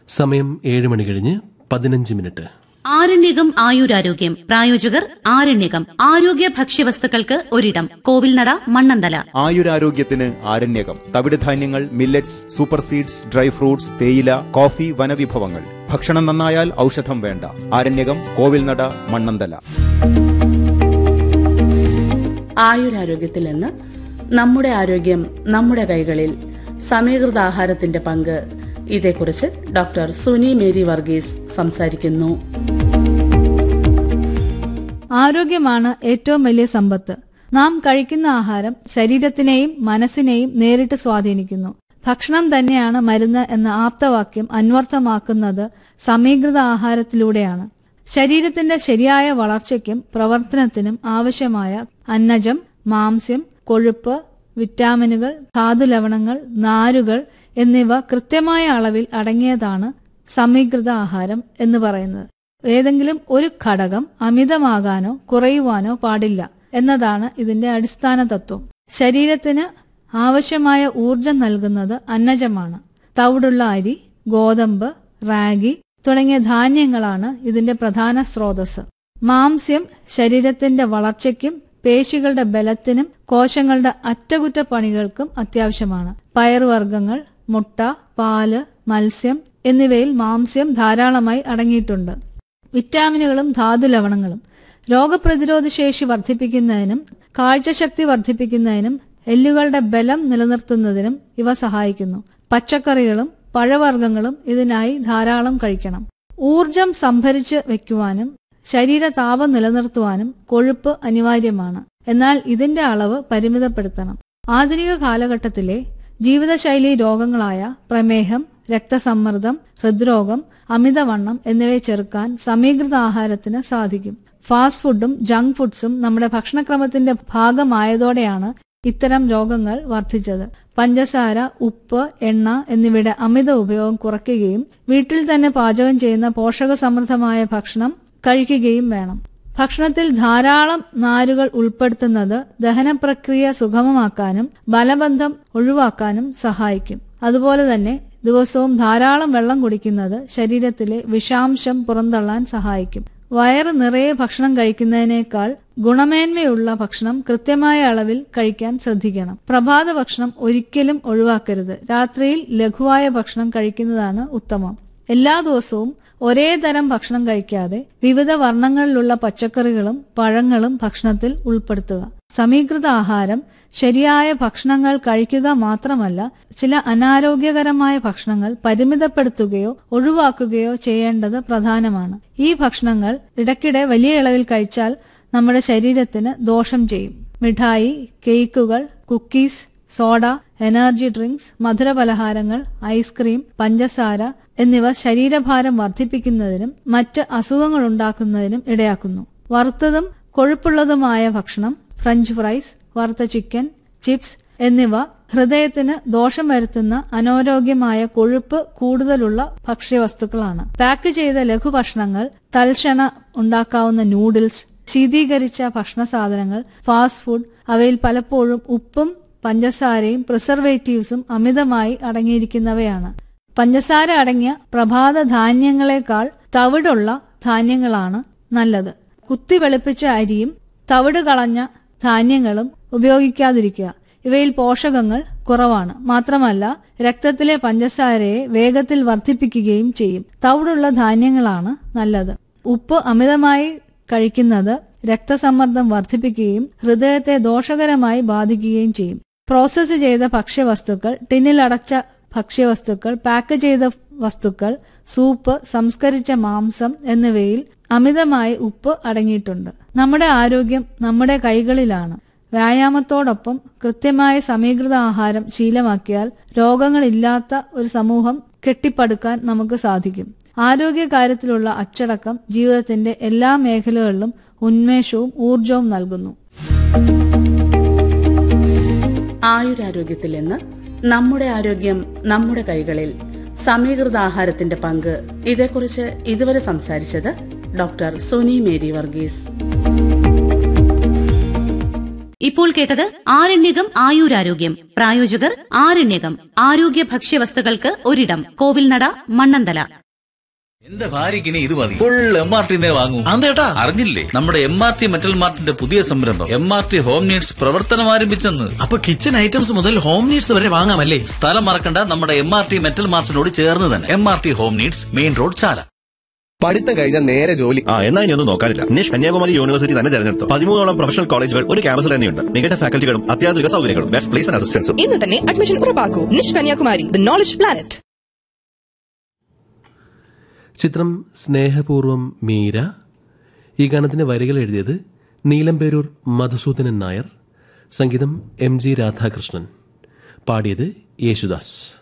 സമയം ഏഴ് മണി കഴിഞ്ഞ് പതിനഞ്ച് മിനിറ്റ് ആരണ്യകം ആയുരാരോഗ്യം പ്രായോജകർ ആരണ്യകം ആരോഗ്യ ഭക്ഷ്യവസ്തുക്കൾക്ക് ഒരിടം കോവിൽനട മണ്ണന്തല ആയുരാരോഗ്യത്തിന് ആരണ്യകം തവിടുധാന്യങ്ങൾ millets super seeds dry fruits തേയില കോഫി വനവിഭവങ്ങൾ ഭക്ഷണം നന്നായാൽ ഔഷധം വേണ്ട ആരണ്യകം കോവിൽനട മണ്ണന്തല ആയുരാരോഗ്യത്തിൽ നിന്ന് നമ്മുടെ ആരോഗ്യം നമ്മുടെ കൈകളിൽ സമീകൃത ആഹാരത്തിന്റെ പങ്ക് ഇതേക്കുറിച്ച് ഡോക്ടർ സുനി മേരി വർഗീസ് സംസാരിക്കുന്നു ആരോഗ്യമാണ് ഏറ്റവും വലിയ സമ്പത്ത് നാം കഴിക്കുന്ന ആഹാരം ശരീരത്തിനെയും മനസ്സിനെയും നേരിട്ട് സ്വാധീനിക്കുന്നു ഭക്ഷണം തന്നെയാണ് മരുന്ന് എന്ന ആപ്തവാക്യം അന്വർത്ഥമാക്കുന്നത് സമീകൃത ആഹാരത്തിലൂടെയാണ് ശരീരത്തിന്റെ ശരിയായ വളർച്ചയ്ക്കും പ്രവർത്തനത്തിനും ആവശ്യമായ അന്നജം മാംസ്യം കൊഴുപ്പ് വിറ്റാമിനുകൾ ധാതുലവണങ്ങൾ നാരുകൾ എന്നിവ കൃത്യമായ അളവിൽ അടങ്ങിയതാണ് സമീകൃത ആഹാരം എന്ന് പറയുന്നത് ഏതെങ്കിലും ഒരു ഘടകം അമിതമാകാനോ കുറയുവാനോ പാടില്ല എന്നതാണ് ഇതിന്റെ അടിസ്ഥാന തത്വം ശരീരത്തിന് ആവശ്യമായ ഊർജം നൽകുന്നത് അന്നജമാണ് തവിടുള്ള അരി ഗോതമ്പ് റാഗി തുടങ്ങിയ ധാന്യങ്ങളാണ് ഇതിന്റെ പ്രധാന സ്രോതസ് മാംസ്യം ശരീരത്തിന്റെ വളർച്ചയ്ക്കും പേശികളുടെ ബലത്തിനും കോശങ്ങളുടെ അറ്റകുറ്റപ്പണികൾക്കും അത്യാവശ്യമാണ് പയറുവർഗ്ഗങ്ങൾ മുട്ട പാല് മത്സ്യം എന്നിവയിൽ മാംസ്യം ധാരാളമായി അടങ്ങിയിട്ടുണ്ട് വിറ്റാമിനുകളും ധാതുലവണങ്ങളും രോഗപ്രതിരോധ ശേഷി വർദ്ധിപ്പിക്കുന്നതിനും കാഴ്ചശക്തി വർദ്ധിപ്പിക്കുന്നതിനും എല്ലുകളുടെ ബലം നിലനിർത്തുന്നതിനും ഇവ സഹായിക്കുന്നു പച്ചക്കറികളും പഴവർഗ്ഗങ്ങളും ഇതിനായി ധാരാളം കഴിക്കണം ഊർജം സംഭരിച്ച് വെക്കുവാനും ശരീര താപം നിലനിർത്തുവാനും കൊഴുപ്പ് അനിവാര്യമാണ് എന്നാൽ ഇതിന്റെ അളവ് പരിമിതപ്പെടുത്തണം ആധുനിക കാലഘട്ടത്തിലെ ജീവിതശൈലി രോഗങ്ങളായ പ്രമേഹം രക്തസമ്മർദ്ദം ഹൃദ്രോഗം അമിതവണ്ണം എന്നിവയെ ചെറുക്കാൻ സമീകൃത ആഹാരത്തിന് സാധിക്കും ഫാസ്റ്റ് ഫുഡും ജങ്ക് ഫുഡ്സും നമ്മുടെ ഭക്ഷണക്രമത്തിന്റെ ഭാഗമായതോടെയാണ് ഇത്തരം രോഗങ്ങൾ വർദ്ധിച്ചത് പഞ്ചസാര ഉപ്പ് എണ്ണ എന്നിവയുടെ അമിത ഉപയോഗം കുറയ്ക്കുകയും വീട്ടിൽ തന്നെ പാചകം ചെയ്യുന്ന പോഷകസമൃദ്ധമായ ഭക്ഷണം കഴിക്കുകയും വേണം ഭക്ഷണത്തിൽ ധാരാളം നാരുകൾ ഉൾപ്പെടുത്തുന്നത് ദഹനപ്രക്രിയ സുഗമമാക്കാനും ബലബന്ധം ഒഴിവാക്കാനും സഹായിക്കും അതുപോലെ തന്നെ ദിവസവും ധാരാളം വെള്ളം കുടിക്കുന്നത് ശരീരത്തിലെ വിഷാംശം പുറന്തള്ളാൻ സഹായിക്കും വയറ് നിറയെ ഭക്ഷണം കഴിക്കുന്നതിനേക്കാൾ ഗുണമേന്മയുള്ള ഭക്ഷണം കൃത്യമായ അളവിൽ കഴിക്കാൻ ശ്രദ്ധിക്കണം പ്രഭാത ഭക്ഷണം ഒരിക്കലും ഒഴിവാക്കരുത് രാത്രിയിൽ ലഘുവായ ഭക്ഷണം കഴിക്കുന്നതാണ് ഉത്തമം എല്ലാ ദിവസവും ഒരേ തരം ഭക്ഷണം കഴിക്കാതെ വിവിധ വർണ്ണങ്ങളിലുള്ള പച്ചക്കറികളും പഴങ്ങളും ഭക്ഷണത്തിൽ ഉൾപ്പെടുത്തുക സമീകൃത ആഹാരം ശരിയായ ഭക്ഷണങ്ങൾ കഴിക്കുക മാത്രമല്ല ചില അനാരോഗ്യകരമായ ഭക്ഷണങ്ങൾ പരിമിതപ്പെടുത്തുകയോ ഒഴിവാക്കുകയോ ചെയ്യേണ്ടത് പ്രധാനമാണ് ഈ ഭക്ഷണങ്ങൾ ഇടയ്ക്കിടെ വലിയ അളവിൽ കഴിച്ചാൽ നമ്മുടെ ശരീരത്തിന് ദോഷം ചെയ്യും മിഠായി കേക്കുകൾ കുക്കീസ് സോഡ എനർജി ഡ്രിങ്ക്സ് മധുരപലഹാരങ്ങൾ ഐസ്ക്രീം പഞ്ചസാര എന്നിവ ശരീരഭാരം വർദ്ധിപ്പിക്കുന്നതിനും മറ്റ് അസുഖങ്ങൾ ഉണ്ടാക്കുന്നതിനും ഇടയാക്കുന്നു വറുത്തതും കൊഴുപ്പുള്ളതുമായ ഭക്ഷണം ഫ്രഞ്ച് ഫ്രൈസ് വറുത്ത ചിക്കൻ ചിപ്സ് എന്നിവ ഹൃദയത്തിന് ദോഷം വരുത്തുന്ന അനാരോഗ്യമായ കൊഴുപ്പ് കൂടുതലുള്ള ഭക്ഷ്യവസ്തുക്കളാണ് പാക്ക് ചെയ്ത ലഘുഭക്ഷണങ്ങൾ തൽക്ഷണ ഉണ്ടാക്കാവുന്ന നൂഡിൽസ് ശീതീകരിച്ച ഭക്ഷണ സാധനങ്ങൾ ഫാസ്റ്റ് ഫുഡ് അവയിൽ പലപ്പോഴും ഉപ്പും പഞ്ചസാരയും പ്രിസർവേറ്റീവ്സും അമിതമായി അടങ്ങിയിരിക്കുന്നവയാണ് പഞ്ചസാര അടങ്ങിയ പ്രഭാത ധാന്യങ്ങളെക്കാൾ തവിടുള്ള ധാന്യങ്ങളാണ് നല്ലത് കുത്തി വെളുപ്പിച്ച അരിയും തവിട് കളഞ്ഞ ധാന്യങ്ങളും ഉപയോഗിക്കാതിരിക്കുക ഇവയിൽ പോഷകങ്ങൾ കുറവാണ് മാത്രമല്ല രക്തത്തിലെ പഞ്ചസാരയെ വേഗത്തിൽ വർദ്ധിപ്പിക്കുകയും ചെയ്യും തവിടുള്ള ധാന്യങ്ങളാണ് നല്ലത് ഉപ്പ് അമിതമായി കഴിക്കുന്നത് രക്തസമ്മർദ്ദം വർദ്ധിപ്പിക്കുകയും ഹൃദയത്തെ ദോഷകരമായി ബാധിക്കുകയും ചെയ്യും പ്രോസസ്സ് ചെയ്ത ഭക്ഷ്യവസ്തുക്കൾ ടിന്നിലടച്ച ഭക്ഷ്യവസ്തുക്കൾ പാക്ക് ചെയ്ത വസ്തുക്കൾ സൂപ്പ് സംസ്കരിച്ച മാംസം എന്നിവയിൽ അമിതമായി ഉപ്പ് അടങ്ങിയിട്ടുണ്ട് നമ്മുടെ ആരോഗ്യം നമ്മുടെ കൈകളിലാണ് വ്യായാമത്തോടൊപ്പം കൃത്യമായ സമീകൃത ആഹാരം ശീലമാക്കിയാൽ രോഗങ്ങളില്ലാത്ത ഒരു സമൂഹം കെട്ടിപ്പടുക്കാൻ നമുക്ക് സാധിക്കും ആരോഗ്യകാര്യത്തിലുള്ള അച്ചടക്കം ജീവിതത്തിന്റെ എല്ലാ മേഖലകളിലും ഉന്മേഷവും ഊർജവും നൽകുന്നു ആയുരാരോഗ്യത്തിൽ നിന്ന് നമ്മുടെ ആരോഗ്യം നമ്മുടെ കൈകളിൽ സമീകൃത ആഹാരത്തിന്റെ പങ്ക് ഇതേക്കുറിച്ച് ഇതുവരെ സംസാരിച്ചത് ഡോക്ടർ സുനി മേരി വർഗീസ് ഇപ്പോൾ കേട്ടത് ആരണ്യകം ആയുരാരോഗ്യം പ്രായോജകർ ആരണ്യകം ആരോഗ്യ ഭക്ഷ്യവസ്തുക്കൾക്ക് ഒരിടം കോവിൽനട മണ്ണന്തല എന്റെ ഭാര്യയ്ക്ക് ഇനി ഇത് മതി ഫുൾ എം ആർ ടി വാങ്ങും അതേട്ടാ അറിഞ്ഞില്ലേ നമ്മുടെ എം ആർ ടി മെറ്റൽ മാർട്ടിന്റെ പുതിയ സംരംഭം M R T home needs പ്രവർത്തനം ആരംഭിച്ചെന്ന് അപ്പൊ കിച്ചൺ ഐറ്റംസ് മുതൽ ഹോം നീഡ്സ് വരെ വാങ്ങാമല്ലേ സ്ഥലം മറക്കണ്ട നമ്മുടെ എം ആർ ടി മെറ്റൽ മാർട്ടിനോട് ചേർന്ന് തന്നെ M R T home needs main road Chala പഠിത്തം കഴിഞ്ഞാൽ നേരെ ജോലി ആ എന്നാ ഇനി ഒന്നും നോക്കാനില്ല നിഷ് കന്യാകുമാരി യൂണിവേഴ്സിറ്റി തന്നെ തെരഞ്ഞെടുത്തു പതിമൂന്നോളം പ്രൊഫഷണൽ കോളേജുകൾ ഒരു ക്യാമ്പസിൽ തന്നെയുണ്ട് മികച്ച ഫാക്കൽറ്റികളും അത്യാധുനിക സൗകര്യങ്ങളും ബെസ്റ്റ് പ്ലേസ്മെന്റ് അസിസ്റ്റൻസും ഇന്ന് തന്നെ അഡ്മിഷൻ ഉറപ്പാക്കൂ Nish Kanyakumari the knowledge planet ചിത്രം സ്നേഹപൂർവം മീര ഈ ഗാനത്തിന്റെ വരികൾ എഴുതിയത് നീലംപേരൂർ മധുസൂദനൻ നായർ സംഗീതം എം ജി രാധാകൃഷ്ണൻ പാടിയത് യേശുദാസ്